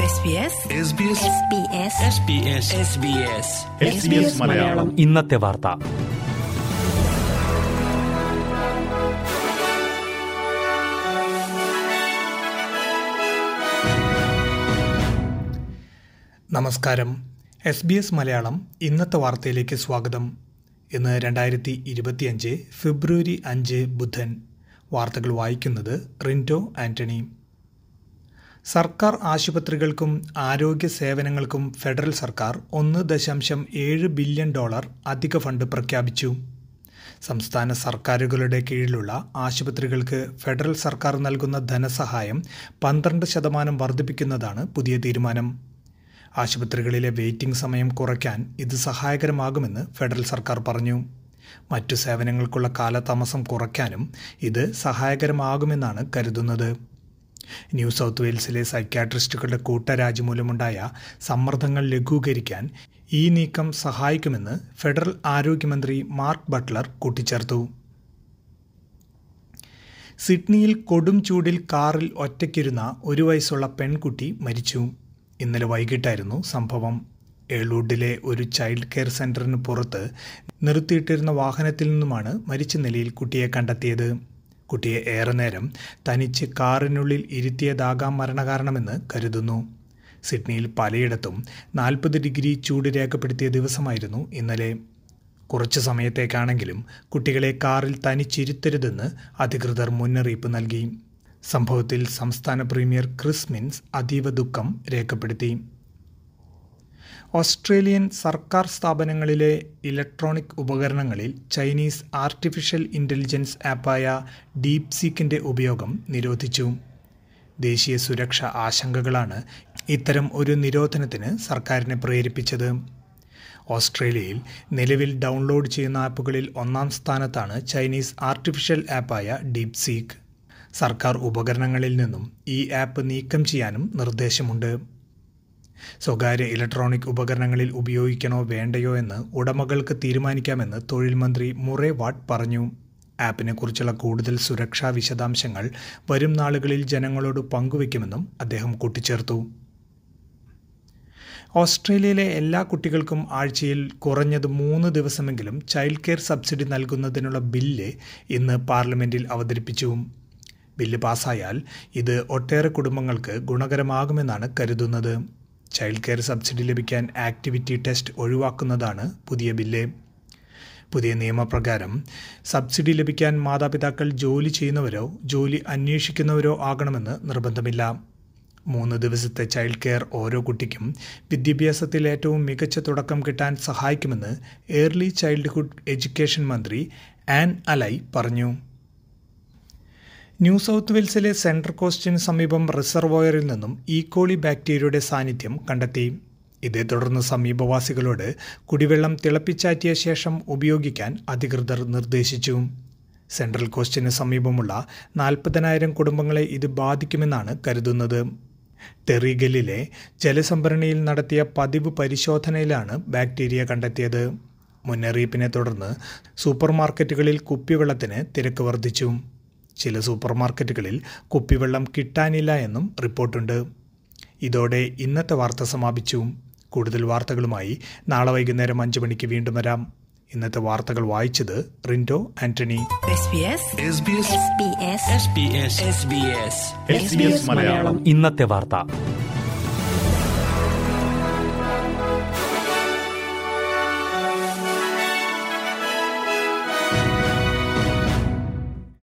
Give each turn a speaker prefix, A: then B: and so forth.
A: മലയാളം
B: ഇന്നത്തെ വാർത്ത
C: നമസ്കാരം എസ് ബി എസ് മലയാളം ഇന്നത്തെ വാർത്തയിലേക്ക് സ്വാഗതം ഇന്ന് രണ്ടായിരത്തി ഇരുപത്തിയഞ്ച് ഫെബ്രുവരി അഞ്ച് ബുധൻ വാർത്തകൾ വായിക്കുന്നത് റിൻറ്റോ ആന്റണി സർക്കാർ ആശുപത്രികൾക്കും ആരോഗ്യ സേവനങ്ങൾക്കും ഫെഡറൽ സർക്കാർ ഒന്ന് ദശാംശം ഏഴ് ബില്യൺ ഡോളർ അധിക ഫണ്ട് പ്രഖ്യാപിച്ചു സംസ്ഥാന സർക്കാരുകളുടെ കീഴിലുള്ള ആശുപത്രികൾക്ക് ഫെഡറൽ സർക്കാർ നൽകുന്ന ധനസഹായം പന്ത്രണ്ട് ശതമാനം വർദ്ധിപ്പിക്കുന്നതാണ് പുതിയ തീരുമാനം ആശുപത്രികളിലെ വെയിറ്റിംഗ് സമയം കുറയ്ക്കാൻ ഇത് സഹായകരമാകുമെന്ന് ഫെഡറൽ സർക്കാർ പറഞ്ഞു മറ്റു സേവനങ്ങൾക്കുള്ള കാലതാമസം കുറയ്ക്കാനും ഇത് സഹായകരമാകുമെന്നാണ് കരുതുന്നത് ന്യൂ സൗത്ത് വെയിൽസിലെ സൈക്യാട്രിസ്റ്റുകളുടെ കൂട്ടരാജി മൂലമുണ്ടായ സമ്മർദ്ദങ്ങൾ ലഘൂകരിക്കാൻ ഈ നീക്കം സഹായിക്കുമെന്ന് ഫെഡറൽ ആരോഗ്യമന്ത്രി മാർക്ക് ബട്ട്ലർ കൂട്ടിച്ചേർത്തു സിഡ്നിയിൽ കൊടും ചൂടിൽ കാറിൽ ഒറ്റയ്ക്കിരുന്ന ഒരു വയസ്സുള്ള പെൺകുട്ടി മരിച്ചു ഇന്നലെ വൈകിട്ടായിരുന്നു സംഭവം ഏളൂഡിലെ ഒരു ചൈൽഡ് കെയർ സെന്ററിന് പുറത്ത് നിർത്തിയിട്ടിരുന്ന വാഹനത്തിൽ നിന്നുമാണ് മരിച്ച നിലയിൽ കുട്ടിയെ കണ്ടെത്തിയത് കുട്ടിയെ ഏറെ നേരം തനിച്ച് കാറിനുള്ളിൽ ഇരുത്തിയതാകാം മരണകാരണമെന്ന് കരുതുന്നു സിഡ്നിയിൽ പലയിടത്തും നാൽപ്പത് ഡിഗ്രി ചൂട് രേഖപ്പെടുത്തിയ ദിവസമായിരുന്നു ഇന്നലെ കുറച്ചു സമയത്തേക്കാണെങ്കിലും കുട്ടികളെ കാറിൽ തനിച്ചിരുത്തരുതെന്ന് അധികൃതർ മുന്നറിയിപ്പ് നൽകി സംഭവത്തിൽ സംസ്ഥാന പ്രീമിയർ ക്രിസ് മിൻസ് അതീവ ദുഃഖം രേഖപ്പെടുത്തി ഓസ്ട്രേലിയൻ സർക്കാർ സ്ഥാപനങ്ങളിലെ ഇലക്ട്രോണിക് ഉപകരണങ്ങളിൽ ചൈനീസ് ആർട്ടിഫിഷ്യൽ ഇൻ്റലിജൻസ് ആപ്പായ ഡീപ് സീക്കിൻ്റെ ഉപയോഗം നിരോധിച്ചു ദേശീയ സുരക്ഷ ആശങ്കകളാണ് ഇത്തരം ഒരു നിരോധനത്തിന് സർക്കാരിനെ പ്രേരിപ്പിച്ചത് ഓസ്ട്രേലിയയിൽ നിലവിൽ ഡൗൺലോഡ് ചെയ്യുന്ന ആപ്പുകളിൽ ഒന്നാം സ്ഥാനത്താണ് ചൈനീസ് ആർട്ടിഫിഷ്യൽ ആപ്പായ ഡീപ് സീക്ക് സർക്കാർ ഉപകരണങ്ങളിൽ നിന്നും ഈ ആപ്പ് നീക്കം ചെയ്യാനും നിർദ്ദേശമുണ്ട് സ്വകാര്യ ഇലക്ട്രോണിക് ഉപകരണങ്ങളിൽ ഉപയോഗിക്കണോ വേണ്ടയോ എന്ന് ഉടമകൾക്ക് തീരുമാനിക്കാമെന്ന് തൊഴിൽ മന്ത്രി മുറേ വാട്ട് പറഞ്ഞു ആപ്പിനെക്കുറിച്ചുള്ള കൂടുതൽ സുരക്ഷാ വിശദാംശങ്ങൾ വരും നാളുകളിൽ ജനങ്ങളോട് പങ്കുവയ്ക്കുമെന്നും അദ്ദേഹം കൂട്ടിച്ചേർത്തു ഓസ്ട്രേലിയയിലെ എല്ലാ കുട്ടികൾക്കും ആഴ്ചയിൽ കുറഞ്ഞത് മൂന്ന് ദിവസമെങ്കിലും ചൈൽഡ് കെയർ സബ്സിഡി നൽകുന്നതിനുള്ള ബില്ല് ഇന്ന് പാർലമെൻറ്റിൽ അവതരിപ്പിച്ചു ബില്ല് പാസ്സായാൽ ഇത് ഒട്ടേറെ കുടുംബങ്ങൾക്ക് ഗുണകരമാകുമെന്നാണ് കരുതുന്നത് ചൈൽഡ് കെയർ സബ്സിഡി ലഭിക്കാൻ ആക്ടിവിറ്റി ടെസ്റ്റ് ഒഴിവാക്കുന്നതാണ് പുതിയ ബില്ല് പുതിയ നിയമപ്രകാരം സബ്സിഡി ലഭിക്കാൻ മാതാപിതാക്കൾ ജോലി ചെയ്യുന്നവരോ ജോലി അന്വേഷിക്കുന്നവരോ ആകണമെന്ന് നിർബന്ധമില്ല മൂന്ന് ദിവസത്തെ ചൈൽഡ് കെയർ ഓരോ കുട്ടിക്കും വിദ്യാഭ്യാസത്തിൽ ഏറ്റവും മികച്ച തുടക്കം കിട്ടാൻ സഹായിക്കുമെന്ന് ഏർലി ചൈൽഡ്ഹുഡ് എഡ്യൂക്കേഷൻ മന്ത്രി ആൻ അലൈ പറഞ്ഞു ന്യൂ സൗത്ത് വെയിൽസിലെ സെൻട്രൽ കോസ്റ്റിന് സമീപം റിസർവോയറിൽ നിന്നും ഈക്കോളി ബാക്ടീരിയയുടെ സാന്നിധ്യം കണ്ടെത്തി ഇതേ തുടർന്ന് സമീപവാസികളോട് കുടിവെള്ളം തിളപ്പിച്ചാറ്റിയ ശേഷം ഉപയോഗിക്കാൻ അധികൃതർ നിർദ്ദേശിച്ചു സെൻട്രൽ കോസ്റ്റിന് സമീപമുള്ള നാൽപ്പതിനായിരം കുടുംബങ്ങളെ ഇത് ബാധിക്കുമെന്നാണ് കരുതുന്നത് ടെറിഗലിലെ ജലസംഭരണിയിൽ നടത്തിയ പതിവ് പരിശോധനയിലാണ് ബാക്ടീരിയ കണ്ടെത്തിയത് മുന്നറിയിപ്പിനെ തുടർന്ന് സൂപ്പർ മാർക്കറ്റുകളിൽ കുപ്പിവെള്ളത്തിന് തിരക്ക് വർദ്ധിച്ചു ചില സൂപ്പർ മാർക്കറ്റുകളിൽ കുപ്പിവെള്ളം കിട്ടാനില്ല എന്നും റിപ്പോർട്ടുണ്ട് ഇതോടെ ഇന്നത്തെ വാർത്ത സമാപിച്ചു കൂടുതൽ വാർത്തകളുമായി നാളെ വൈകുന്നേരം അഞ്ച് മണിക്ക് വീണ്ടും വരാം ഇന്നത്തെ വാർത്തകൾ വായിച്ചത് റിൻറ്റോ ആന്റണി
A: മലയാളം
B: ഇന്നത്തെ വാർത്ത